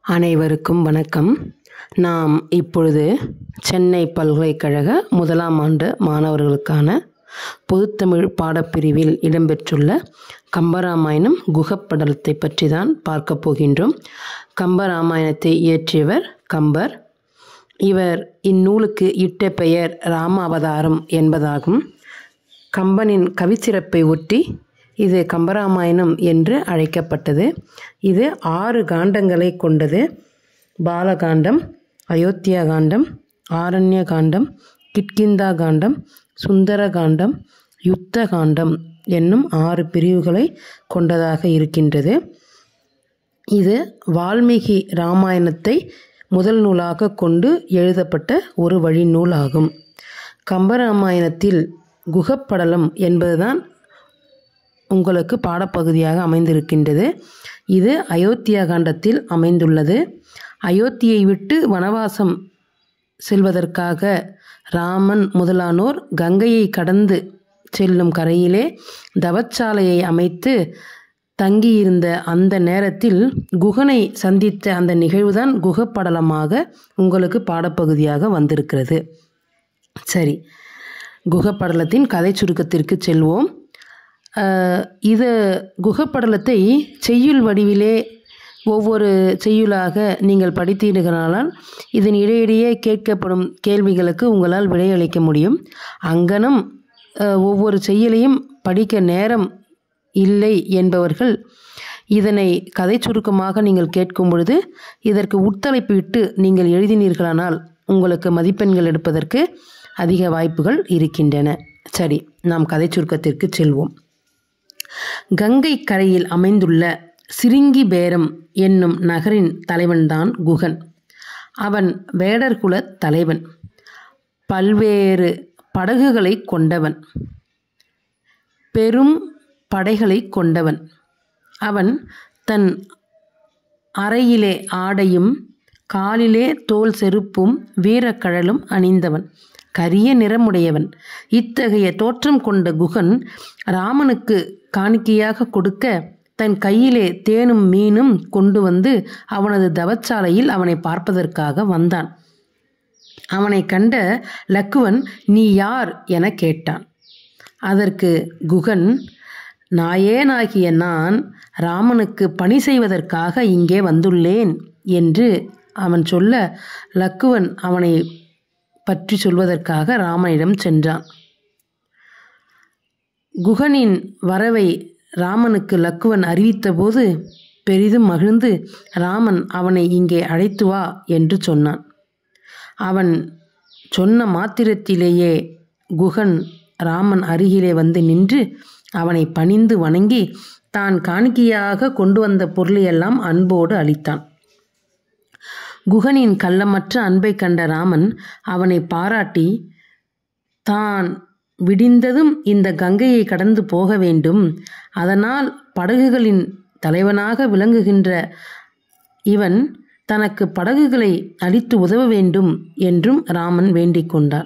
அனைவருக்கும் வணக்கம் நாம் இப்பொழுது சென்னை பல்கலைக்கழக முதலாம் ஆண்டு மாணவர்களுக்கான பொதுத்தமிழ் பாடப்பிரிவில் இடம்பெற்றுள்ள கம்பராமாயணம் குகப்படலத்தை பற்றி தான் பார்க்க போகின்றோம் கம்பராமாயணத்தை இயற்றியவர் கம்பர் இவர் இந்நூலுக்கு இட்ட பெயர் ராமாவதாரம் என்பதாகும் கம்பனின் கவிச்சிறப்பை ஒட்டி இது கம்பராமாயணம் என்று அழைக்கப்பட்டது இது ஆறு காண்டங்களை கொண்டது பாலகாண்டம் அயோத்தியா காண்டம் ஆரண்ய காண்டம் கிட்கிந்தா காண்டம் சுந்தர காண்டம் யுத்த காண்டம் என்னும் ஆறு பிரிவுகளை கொண்டதாக இருக்கின்றது இது வால்மீகி ராமாயணத்தை முதல் நூலாக கொண்டு எழுதப்பட்ட ஒரு வழிநூல் ஆகும் கம்பராமாயணத்தில் குகப்படலம் என்பதுதான் உங்களுக்கு பாடப்பகுதியாக அமைந்திருக்கின்றது இது அயோத்தியா காண்டத்தில் அமைந்துள்ளது அயோத்தியை விட்டு வனவாசம் செல்வதற்காக ராமன் முதலானோர் கங்கையை கடந்து செல்லும் கரையிலே தவச்சாலையை அமைத்து தங்கியிருந்த அந்த நேரத்தில் குகனை சந்தித்த அந்த நிகழ்வுதான் குகப்படலமாக உங்களுக்கு பாடப்பகுதியாக வந்திருக்கிறது சரி குகப்படலத்தின் கதை சுருக்கத்திற்கு செல்வோம் இது குகப்படலத்தை செய்யுள் வடிவிலே ஒவ்வொரு செய்யுளாக நீங்கள் படித்தீர்களானால் இதன் இடையிடையே கேட்கப்படும் கேள்விகளுக்கு உங்களால் விடையளிக்க முடியும் அங்கனம் ஒவ்வொரு செய்யலையும் படிக்க நேரம் இல்லை என்பவர்கள் இதனை கதை சுருக்கமாக நீங்கள் கேட்கும் பொழுது இதற்கு உட்தலைப்பு இட்டு நீங்கள் எழுதினீர்களானால் உங்களுக்கு மதிப்பெண்கள் எடுப்பதற்கு அதிக வாய்ப்புகள் இருக்கின்றன சரி நாம் கதை சுருக்கத்திற்கு செல்வோம் கங்கை கரையில் அமைந்துள்ள சிரிங்கி பேரம் என்னும் நகரின் தலைவன்தான் குகன் அவன் வேடர்குல தலைவன் பல்வேறு படகுகளை கொண்டவன் பெரும் படைகளை கொண்டவன் அவன் தன் அறையிலே ஆடையும் காலிலே தோல் செருப்பும் வீரக்கழலும் அணிந்தவன் கரிய நிறமுடையவன் இத்தகைய தோற்றம் கொண்ட குகன் ராமனுக்கு காணிக்கையாக கொடுக்க தன் கையிலே தேனும் மீனும் கொண்டு வந்து அவனது தவச்சாலையில் அவனை பார்ப்பதற்காக வந்தான் அவனை கண்ட லக்குவன் நீ யார் என கேட்டான் அதற்கு குகன் நாயேனாகிய நான் ராமனுக்கு பணி செய்வதற்காக இங்கே வந்துள்ளேன் என்று அவன் சொல்ல லக்குவன் அவனை பற்றி சொல்வதற்காக ராமனிடம் சென்றான் குகனின் வரவை ராமனுக்கு லக்குவன் அறிவித்தபோது பெரிதும் மகிழ்ந்து ராமன் அவனை இங்கே அழைத்து வா என்று சொன்னான் அவன் சொன்ன மாத்திரத்திலேயே குகன் ராமன் அருகிலே வந்து நின்று அவனை பணிந்து வணங்கி தான் காணிக்கையாக கொண்டு வந்த பொருளையெல்லாம் அன்போடு அளித்தான் குகனின் கள்ளமற்ற அன்பை கண்ட ராமன் அவனை பாராட்டி தான் விடிந்ததும் இந்த கங்கையை கடந்து போக வேண்டும் அதனால் படகுகளின் தலைவனாக விளங்குகின்ற இவன் தனக்கு படகுகளை அளித்து உதவ வேண்டும் என்றும் ராமன் வேண்டிக் கொண்டான்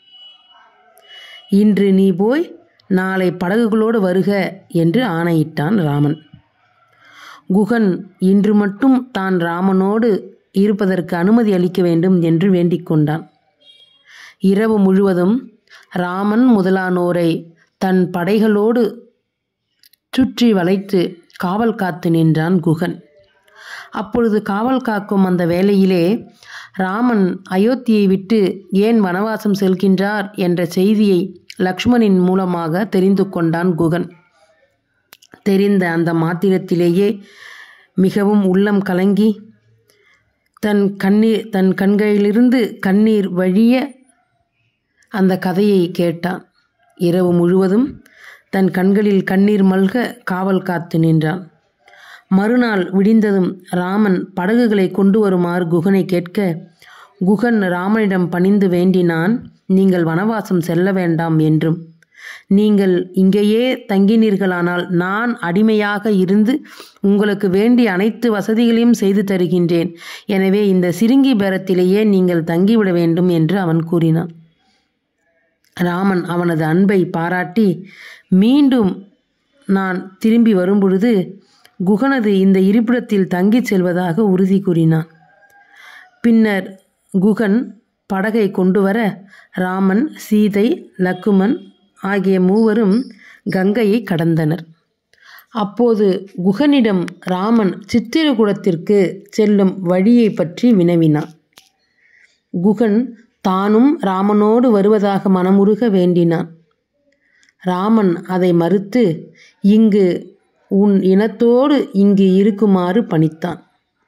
இன்று நீ போய் நாளை படகுகளோடு வருக என்று ஆணையிட்டான் ராமன் குகன் இன்று மட்டும் தான் ராமனோடு இருப்பதற்கு அனுமதி அளிக்க வேண்டும் என்று வேண்டிக் கொண்டான் இரவு முழுவதும் ராமன் முதலானோரை தன் படைகளோடு சுற்றி வளைத்து காவல் காத்து நின்றான் குகன் அப்பொழுது காவல் காக்கும் அந்த வேளையிலே ராமன் அயோத்தியை விட்டு ஏன் வனவாசம் செல்கின்றார் என்ற செய்தியை லக்ஷ்மணின் மூலமாக தெரிந்து கொண்டான் குகன் தெரிந்த அந்த மாத்திரத்திலேயே மிகவும் உள்ளம் கலங்கி தன் கண்ணீர் தன் கண்களிலிருந்து கண்ணீர் வழிய அந்த கதையை கேட்டான் இரவு முழுவதும் தன் கண்களில் கண்ணீர் மல்க காவல் காத்து நின்றான் மறுநாள் விடிந்ததும் ராமன் படகுகளை கொண்டு வருமாறு குகனை கேட்க குகன் ராமனிடம் பணிந்து வேண்டினான் நீங்கள் வனவாசம் செல்ல வேண்டாம் என்றும் நீங்கள் இங்கேயே தங்கினீர்களானால் நான் அடிமையாக இருந்து உங்களுக்கு வேண்டிய அனைத்து வசதிகளையும் செய்து தருகின்றேன் எனவே இந்த சிறுங்கி பேரத்திலேயே நீங்கள் தங்கிவிட வேண்டும் என்று அவன் கூறினான் ராமன் அவனது அன்பை பாராட்டி மீண்டும் நான் திரும்பி வரும்பொழுது குகனது இந்த இருப்பிடத்தில் தங்கிச் செல்வதாக உறுதி கூறினான் பின்னர் குகன் படகை கொண்டு வர ராமன் சீதை லக்குமன் ஆகிய மூவரும் கங்கையை கடந்தனர் அப்போது குகனிடம் ராமன் சித்திரகூடத்திற்கு செல்லும் வழியை பற்றி வினவினான் குகன் தானும் ராமனோடு வருவதாக மனமுருக வேண்டினான் ராமன் அதை மறுத்து இங்கு உன் இனத்தோடு இங்கு இருக்குமாறு பணித்தான்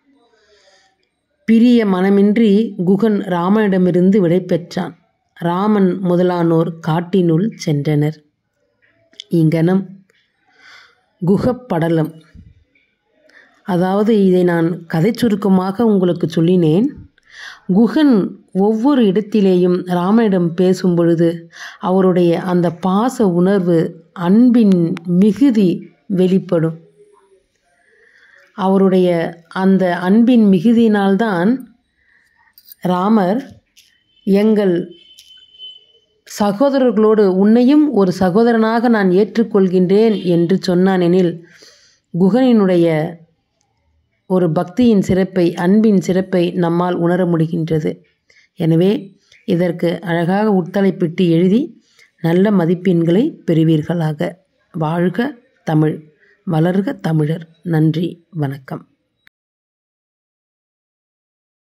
பிரிய மனமின்றி குகன் ராமனிடமிருந்து விடை பெற்றான் ராமன் முதலானோர் காட்டினுள் சென்றனர் இங்கனம் குகப்படலம் அதாவது இதை நான் கதை சுருக்கமாக உங்களுக்கு சொல்லினேன் குகன் ஒவ்வொரு இடத்திலேயும் ராமனிடம் பேசும் பொழுது அவருடைய அந்த பாச உணர்வு அன்பின் மிகுதி வெளிப்படும் அவருடைய அந்த அன்பின் மிகுதியினால்தான் ராமர் எங்கள் சகோதரர்களோடு உன்னையும் ஒரு சகோதரனாக நான் ஏற்றுக்கொள்கின்றேன் என்று சொன்னானெனில் குகனினுடைய ஒரு பக்தியின் சிறப்பை அன்பின் சிறப்பை நம்மால் உணர முடிகின்றது எனவே இதற்கு அழகாக உட்தலைப்பிட்டு எழுதி நல்ல மதிப்பெண்களை பெறுவீர்களாக வாழ்க தமிழ் வளர்க தமிழர் நன்றி வணக்கம்